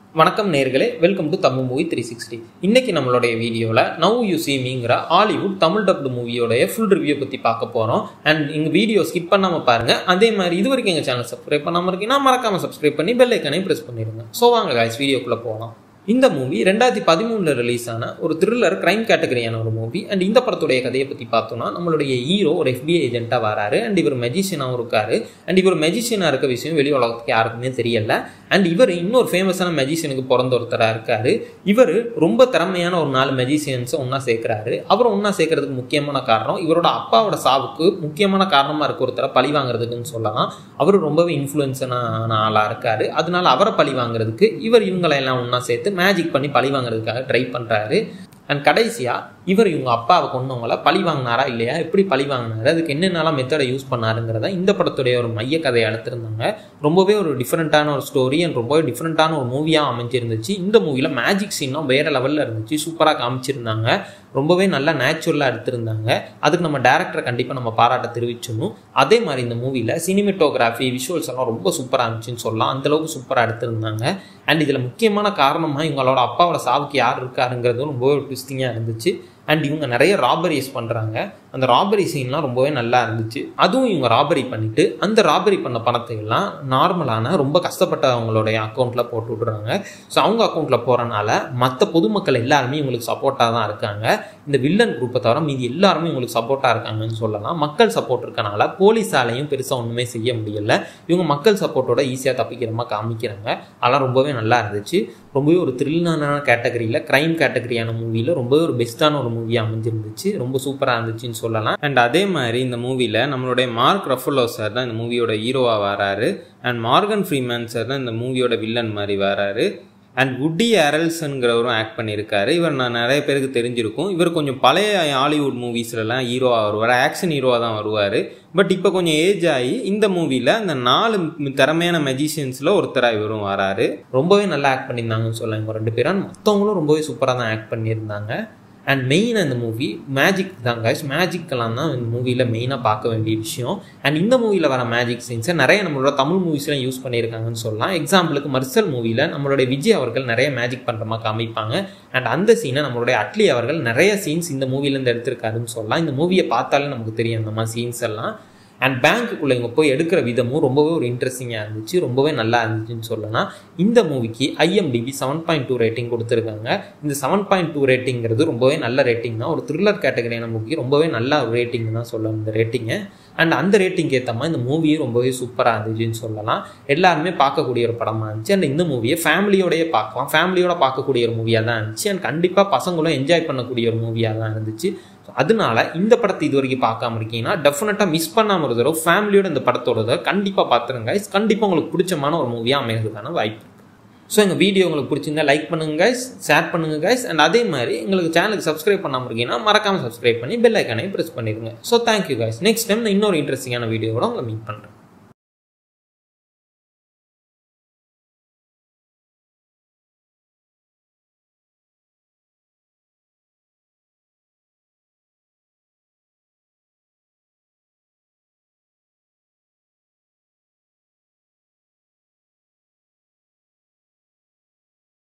வணக்கம் நேர்களே welcome to Tamil movie three sixty இன்னைக்கு நம்மளுடைய வீடியோவில் நவ் யூ சி மீங்கிற ஹாலிவுட் தமிழ் டப்டு மூவியோடைய ஃபுல் ரிவ்யூ பற்றி பார்க்க போகிறோம் அண்ட் எங்கள் வீடியோ ஸ்கிப் பண்ணாமல் பாருங்கள் அதே மாதிரி இது வரைக்கும் எங்கள் சேனல் சப்ஸ்கிரைப் பண்ணாமல் இருக்கீங்கன்னா மறக்காமல் சப்ஸ்கிரைப் பண்ணி பெல் ஐக்கனையும் ப்ரெஸ் பண்ணிடுங்க ஸோ வாங்க காய்ஸ் வீடியோக்குள்ளே போகலாம் இந்த மூவி ரெண்டாயிரத்தி பதிமூணில் ரிலீஸ் ஆன ஒரு த்ரில்லர் கிரைம் கேட்டகரியான ஒரு மூவி அண்ட் இந்த படத்துடைய கதையை பற்றி பார்த்தோம்னா நம்மளுடைய ஹீரோ ஒரு எஃபிஐ ஏஜென்ட்டாக வராரு அண்ட் இவர் மெஜிஷியனாகவும் இருக்காரு அண்ட் இவர் மெஜிஷியனாக இருக்க விஷயம் வெளி உலகத்துக்கு யாருக்குமே தெரியல அண்ட் இவர் இன்னொரு ஃபேமஸான மெஜிஷியனுக்கு பிறந்த ஒருத்தராக இருக்காரு இவர் ரொம்ப திறமையான ஒரு நாலு மெஜிஷியன்ஸை ஒன்றா சேர்க்குறாரு அப்புறம் ஒன்றா சேர்க்கறதுக்கு முக்கியமான காரணம் இவரோட அப்பாவோட சாவுக்கு முக்கியமான காரணமாக இருக்க ஒருத்தரை பழி வாங்குறதுக்குன்னு சொல்லலாம் அவர் ரொம்பவே இன்ஃப்ளூயன்ஸான ஆளாக இருக்காரு அதனால அவரை பழி வாங்குறதுக்கு இவர் இவங்களை எல்லாம் ஒன்றா சேர்த்து மேஜிக் பண்ணி பழி வாங்குறதுக்காக ட்ரை பண்ணுறாரு அண்ட் கடைசியாக இவர் இவங்க அப்பாவை கொண்டவங்கள பழி வாங்கினாரா இல்லையா எப்படி பழி வாங்கினாரு அதுக்கு என்னென்னலாம் மெத்தடை யூஸ் பண்ணாருங்கிறத இந்த படத்துடைய ஒரு மைய கதையை எடுத்திருந்தாங்க ரொம்பவே ஒரு டிஃப்ரெண்ட்டான ஒரு ஸ்டோரி அண்ட் ரொம்பவே டிஃப்ரெண்ட்டான ஒரு மூவியாக அமைஞ்சிருந்துச்சு இந்த மூவியில் மேஜிக் சீனும் வேறு லெவலில் இருந்துச்சு சூப்பராக காமிச்சிருந்தாங்க ரொம்பவே நல்லா நேச்சுரலாக எடுத்திருந்தாங்க அதுக்கு நம்ம டேரக்டரை கண்டிப்பாக நம்ம பாராட்ட தெரிவிச்சிடணும் அதே மாதிரி இந்த மூவியில் சினிமேட்டோகிராஃபி விஷுவல்ஸ் எல்லாம் ரொம்ப சூப்பராக இருந்துச்சுன்னு சொல்லலாம் அந்தளவுக்கு சூப்பராக எடுத்திருந்தாங்க அண்ட் இதில் முக்கியமான காரணமாக இவங்களோட அப்பாவோட சாவுக்கு யார் இருக்காருங்கிறதும் ரொம்பவே ட்விஸ்டிங்காக இருந்துச்சு அண்ட் இவங்க நிறைய ராபரிஸ் பண்ணுறாங்க அந்த ராபரி சீன்லாம் ரொம்பவே நல்லா இருந்துச்சு அதுவும் இவங்க ராபரி பண்ணிவிட்டு அந்த ராபரி பண்ண பணத்தை எல்லாம் நார்மலான ரொம்ப கஷ்டப்பட்டவங்களுடைய அக்கௌண்ட்டில் போட்டு விட்றாங்க ஸோ அவங்க அக்கௌண்ட்டில் போகிறனால மற்ற பொதுமக்கள் எல்லாருமே இவங்களுக்கு சப்போர்ட்டாக தான் இருக்காங்க இந்த வில்லன் குரூப்பை தவிர மீதி எல்லாருமே இவங்களுக்கு சப்போர்ட்டாக இருக்காங்கன்னு சொல்லலாம் மக்கள் சப்போர்ட் இருக்கனால போலீஸாலையும் பெருசாக ஒன்றுமே செய்ய முடியல இவங்க மக்கள் சப்போர்ட்டோட ஈஸியாக தப்பிக்கிற மாதிரி காமிக்கிறாங்க அதெல்லாம் ரொம்பவே நல்லா இருந்துச்சு ரொம்பவே ஒரு த்ரில்லான கேட்டகரியில் க்ரைம் கேட்டகரியான மூவியில் ரொம்பவே ஒரு பெஸ்ட்டான ஒரு மூவியாக அமைஞ்சிருந்துச்சு ரொம்ப சூப்பராக இருந்துச்சுன்னு சொல்லலாம் அண்ட் அதே மாதிரி இந்த மூவியில் நம்மளுடைய மார்க் ரஃபுல்லோ சார் தான் இந்த மூவியோட ஹீரோவாக வராரு அண்ட் மார்கன் ஃப்ரீமேன் சார் தான் இந்த மூவியோட வில்லன் மாதிரி வராரு அண்ட் உட்டி அரல்சன்கிறவரும் ஆக்ட் பண்ணியிருக்காரு இவர் நான் நிறைய பேருக்கு தெரிஞ்சிருக்கும் இவர் கொஞ்சம் பழைய ஹாலிவுட் மூவிஸ்லலாம் ஹீரோவாக வருவார் ஆக்ஷன் ஹீரோவாக தான் வருவார் பட் இப்போ கொஞ்சம் ஏஜ் ஆகி இந்த மூவியில் அந்த நாலு திறமையான மெஜிஷியன்ஸில் ஒருத்தராக இவரும் வராரு ரொம்பவே நல்லா ஆக்ட் பண்ணியிருந்தாங்கன்னு சொல்லலாம் இவங்க ரெண்டு பேரும் மற்றவங்களும் ரொம்பவே சூப்பராக தான் ஆக்ட் பண்ணியிருந்தாங்க அண்ட் மெயினாக இந்த மூவி மேஜிக் தான் கைஸ் மேஜிக்கெல்லாம் தான் இந்த மூவியில் மெயினாக பார்க்க வேண்டிய விஷயம் அண்ட் இந்த மூவியில் வர மேஜிக் சீன்ஸை நிறைய நம்மளோட தமிழ் மூவிஸ்லாம் யூஸ் பண்ணியிருக்காங்கன்னு சொல்லலாம் எக்ஸாம்பிளுக்கு மர்சல் மூவியில் நம்மளுடைய விஜய் அவர்கள் நிறைய மேஜிக் பண்ணுற மாதிரி காமிப்பாங்க அண்ட் அந்த சீனை நம்மளுடைய அட்லி அவர்கள் நிறைய சீன்ஸ் இந்த மூவிலேருந்து எடுத்திருக்காருன்னு சொல்லலாம் இந்த மூவியை பார்த்தாலே நமக்கு தெரியும் அந்த மாதிரி சீன்ஸ் எல்லாம் அண்ட் பேங்க்குள்ளே இவங்க போய் எடுக்கிற விதமும் ரொம்பவே ஒரு இன்ட்ரெஸ்டிங்காக இருந்துச்சு ரொம்பவே நல்லா இருந்துச்சுன்னு சொல்லலாம் இந்த மூவிக்கு IMDb seven point two rating கொடுத்துருக்காங்க இந்த செவன் பாயிண்ட் டூ ரேட்டிங்கிறது ரொம்பவே நல்ல ரேட்டிங் தான் ஒரு த்ரில்லர் கேட்டகரியான மூவிக்கு ரொம்பவே நல்ல ஒரு ரேட்டிங் தான் சொல்லலாம் இந்த ரேட்டிங்கை அண்ட் அந்த ரேட்டிங் ஏற்ற மாதிரி இந்த மூவியும் ரொம்பவே சூப்பராக இருந்துச்சுன்னு சொல்லலாம் எல்லாருமே பார்க்கக்கூடிய ஒரு படமாக இருந்துச்சு அண்ட் இந்த மூவியை ஃபேமிலியோடய பார்க்கலாம் ஃபேமிலியோட பார்க்கக்கூடிய ஒரு மூவியாக தான் இருந்துச்சு அண்ட் கண்டிப்பாக பசங்களும் என்ஜாய் பண்ணக்கூடிய ஒரு மூவியாக தான் இருந்துச்சு அதனால இந்த படத்தை இது வரைக்கும் பார்க்காம இருக்கீங்கன்னா டெஃபினட்டாக மிஸ் பண்ணாமல் ஒரு தடவை ஃபேமிலியோட இந்த படத்தோட கண்டிப்பாக பார்த்துருங்க கண்டிப்பாக உங்களுக்கு பிடிச்சமான ஒரு மூவியாக அமைகிறதுக்கான வாய்ப்பு ஸோ எங்கள் வீடியோ உங்களுக்கு பிடிச்சிருந்தா லைக் பண்ணுங்க கைஸ் ஷேர் பண்ணுங்க கைஸ் அண்ட் அதே மாதிரி எங்களுக்கு சேனலுக்கு சப்ஸ்கிரைப் பண்ணாமல் இருக்கீங்கன்னா மறக்காமல் சப்ஸ்கிரைப் பண்ணி பெல் ஐக்கானையும் ப்ரெஸ் பண்ணிடுங்க so thank you guys next time நான் இன்னொரு இன்ட்ரெஸ்டிங்கான வீடியோவோட உங்களை மீட் பண்ணுறேன்